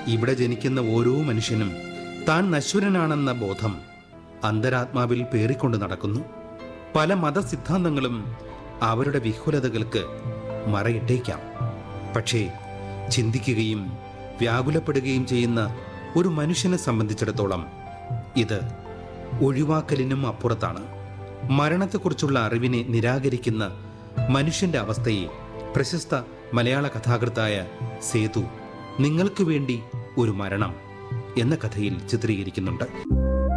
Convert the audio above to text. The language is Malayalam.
ഇവിടെ ജനിക്കുന്ന ഓരോ മനുഷ്യനും താൻ നശ്വരനാണെന്ന ബോധം അന്തരാത്മാവിൽ പേറിക്കൊണ്ട് നടക്കുന്നു പല മതസിദ്ധാന്തങ്ങളും അവരുടെ വിഹുലതകൾക്ക് മറയിട്ടേക്കാം പക്ഷേ ചിന്തിക്കുകയും വ്യാകുലപ്പെടുകയും ചെയ്യുന്ന ഒരു മനുഷ്യനെ സംബന്ധിച്ചിടത്തോളം ഇത് ഒഴിവാക്കലിനും അപ്പുറത്താണ് മരണത്തെക്കുറിച്ചുള്ള അറിവിനെ നിരാകരിക്കുന്ന മനുഷ്യന്റെ അവസ്ഥയെ പ്രശസ്ത മലയാള കഥാകൃത്തായ സേതു നിങ്ങൾക്ക് വേണ്ടി ഒരു മരണം എന്ന കഥയിൽ ചിത്രീകരിക്കുന്നുണ്ട്